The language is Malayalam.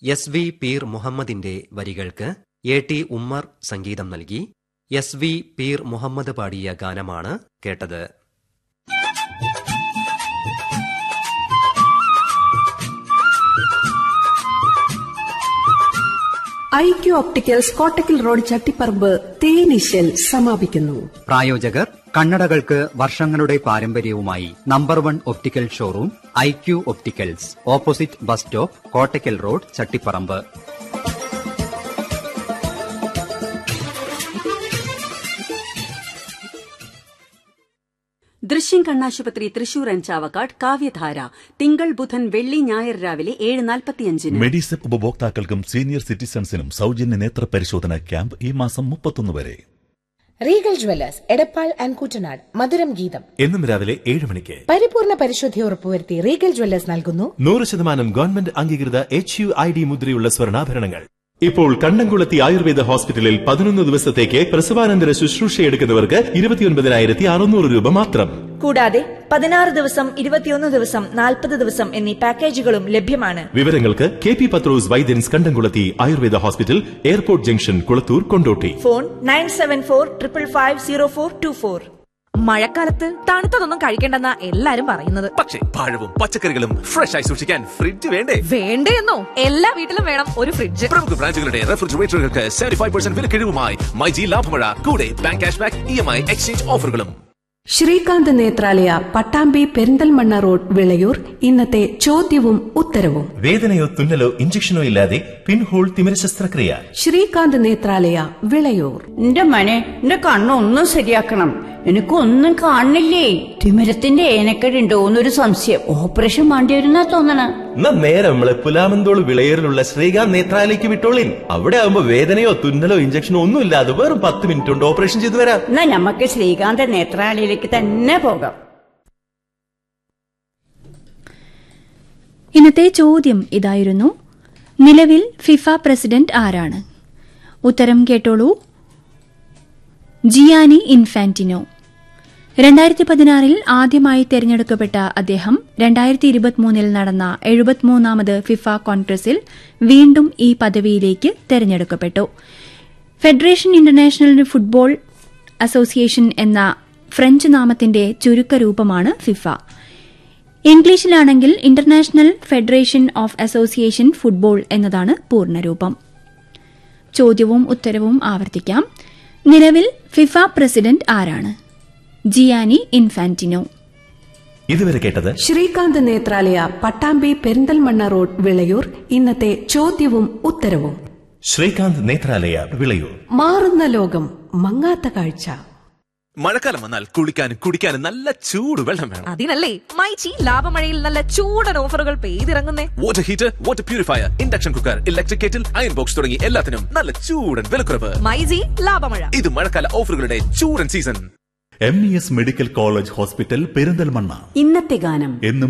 എസ് വി പീർ മുഹമ്മദിന്റെ വരികൾക്ക് എ ടി ഉമ്മർ സംഗീതം നൽകി എസ് വി പീർ മുഹമ്മദ് പാടിയ ഗാനമാണ് കേട്ടത് IQ opticals Kottakkal road Chattiparamba തേനീശൽ സമാപിക്കുന്നു പ്രായോജകർ കണ്ണടകൾക്ക് വർഷങ്ങളുടെ പാരമ്പര്യവുമായി number one optical showroom I Q opticals opposite bus stop Kottakkal road Chattiparamba Drishyam കണ്ണാശുപത്രി തൃശൂർ ആൻഡ് ചാവക്കാട് കാവ്യധാര തിങ്കൾ ബുധൻ വെള്ളി ഞായർ രാവിലെ ഏഴ് നാൽപ്പത്തിയഞ്ചിന് മെഡിസെപ്പ് ഉപഭോക്താക്കൾക്കും സീനിയർ സിറ്റിസൺസിനും സൗജന്യ നേത്ര പരിശോധന ക്യാമ്പ് ഈ മാസം മുപ്പത്തൊന്ന് വരെ regal jewellers Edappal and Koottanad മധുരം ഗീതം എന്നും രാവിലെ ഏഴ് മണിക്ക് പരിപൂർണ പരിശുദ്ധി ഉറപ്പുവരുത്തി റീഗൽ ജ്വല്ലേഴ്സ് നൽകുന്നു നൂറ് ശതമാനം ഗവൺമെന്റ് അംഗീകൃത എച്ച് യു ഐ ഡി മുദ്രയുള്ള സ്വർണ്ണാഭരണങ്ങൾ ഇപ്പോൾ കണ്ണംകുളത്തി ആയുർവേദ ഹോസ്പിറ്റലിൽ പതിനൊന്ന് ദിവസത്തേക്ക് പ്രസവാനന്തര ശുശ്രൂഷയെടുക്കുന്നവർക്ക് ഇരുപത്തിയൊൻപതിനായിരത്തി അറുന്നൂറ് രൂപ മാത്രം കൂടാതെ പതിനാറ് ദിവസം ഇരുപത്തിയൊന്ന് ദിവസം നാൽപ്പത് ദിവസം എന്നീ പാക്കേജുകളും ലഭ്യമാണ് വിവരങ്ങൾക്ക് കെ പി പത്രോസ് വൈദ്യൻസ് Kandamkulathy Ayurveda hospital airport junction Kulathur Kondotty phone nine seven four triple five zero four two four മഴക്കാലത്ത് തണുത്തതൊന്നും കഴിക്കണ്ടെന്നാ എല്ലാരും പറയുന്നത് പക്ഷേ പഴവും പച്ചക്കറികളും ഫ്രഷ് ആയി സൂക്ഷിക്കാൻ ഫ്രിഡ്ജ് വേണ്ടേ വേണ്ടേന്നോ എല്ലാ വീട്ടിലും വേണം ഒരു ഫ്രിഡ്ജ് പ്രമുഖ ബ്രാൻഡുകളുടെ റെഫ്രിജറേറ്ററുകൾക്ക് സെവന്റി ഫൈവ് പെർസെന്റ് വിലക്കിഴിവുമായി മൈജി ലാഭമഴ കൂടെ bank cash back E M I exchange ഓഫറുകളും ശ്രീകാന്ത് നേത്രാലയ പട്ടാമ്പി പെരിന്തൽമണ്ണ റോഡ് വിളയൂർ ഇന്നത്തെ ചോദ്യവും ഉത്തരവും വേദനയോ തുന്നലോ ഇഞ്ചക്ഷനോ ഇല്ലാതെ പിൻഹോൾ തിമിര ശസ്ത്രക്രിയ ശ്രീകാന്ത് നേത്രാലയ വിളയൂർ എന്റെ മനെ എന്റെ കണ്ണൊന്നും ശരിയാക്കണം എനിക്കൊന്നും കാണില്ലേ തിമിരത്തിന്റെ ഏനക്കേടുണ്ടോന്നൊരു സംശയം ഓപ്പറേഷൻ വേണ്ടി വരുന്നാ തോന്നണ എന്നാ നേരെ നമ്മളെ പുലാമന്തോൾ വിളയേറിലുള്ള ശ്രീകാന്ത് നേത്രാലയ്ക്ക് വിട്ടോളിൻ അവിടെ ആവുമ്പോ വേദനയോ തുന്നലോ ഇഞ്ചക്ഷനോ ഒന്നും ഇല്ലാതെ വെറും പത്ത് മിനിറ്റ് കൊണ്ട് ഓപ്പറേഷൻ ചെയ്തു വരാം എന്നാ നമുക്ക് ശ്രീകാന്ത നേത്രാലയിലേക്ക് തന്നെ പോകാം ഇന്നത്തെ ചോദ്യം ഇതായിരുന്നു നിലവിൽ ഫിഫ പ്രസിഡന്റ് ആരാണ് ഉത്തരം കേട്ടോളൂ ജിയാനി ഇൻഫാന്റിനോ രണ്ടായിരത്തി പതിനാറിൽ ആദ്യമായി തെരഞ്ഞെടുക്കപ്പെട്ട അദ്ദേഹം രണ്ടായിരത്തി ഇരുപത്തിമൂന്നിൽ നടന്ന എഴുപത്തിമൂന്നാമത് ഫിഫ കോൺഗ്രസിൽ വീണ്ടും ഈ പദവിയിലേക്ക് തെരഞ്ഞെടുക്കപ്പെട്ടു ഫെഡറേഷൻ ഇന്റർനാഷണൽ ഫുട്ബോൾ അസോസിയേഷൻ എന്ന ഫ്രഞ്ച് നാമത്തിന്റെ ചുരുക്കരൂപമാണ് ഫിഫ ഇംഗ്ലീഷിലാണെങ്കിൽ international federation of association football എന്നതാണ് പൂർണ്ണരൂപം ചോദ്യവും ഉത്തരവും ആവർത്തിക്കാം നിലവിൽ ഫിഫ പ്രസിഡന്റ് ആരാണ് ജിയാനി ഇൻഫാന്റിനോ ഇതുവരെ കേട്ടത് ശ്രീകാന്ത് നേത്രാലയ പട്ടാമ്പി പെരിന്തൽമണ്ണ റോഡ് വിളയൂർ ഇന്നത്തെ ചോദ്യവും ഉത്തരവും ശ്രീകാന്ത് നേത്രാലയ വിളയൂർ മാറുന്ന ലോകം മങ്ങാത്ത കാഴ്ച മഴക്കാലം വന്നാൽ കുളിക്കാനും കുടിക്കാനും നല്ല ചൂട് വെള്ളം വേണം അതിനല്ലേ മൈച്ചി ലാഭമഴയിൽ നല്ല ചൂടൻ ഓഫറുകൾ പെയ്തിറങ്ങുന്നേ water heater water purifier induction cooker electric kettle iron box തുടങ്ങി എല്ലാത്തിനും നല്ല ചൂടൻ വിലക്കുറവ് മൈജി ലാഭമഴ ഇത് മഴക്കാല ഓഫറുകളുടെ ചൂടൻ season M E S medical college hospital Perinthalmanna ഇന്നത്തെ ഗാനം എന്നും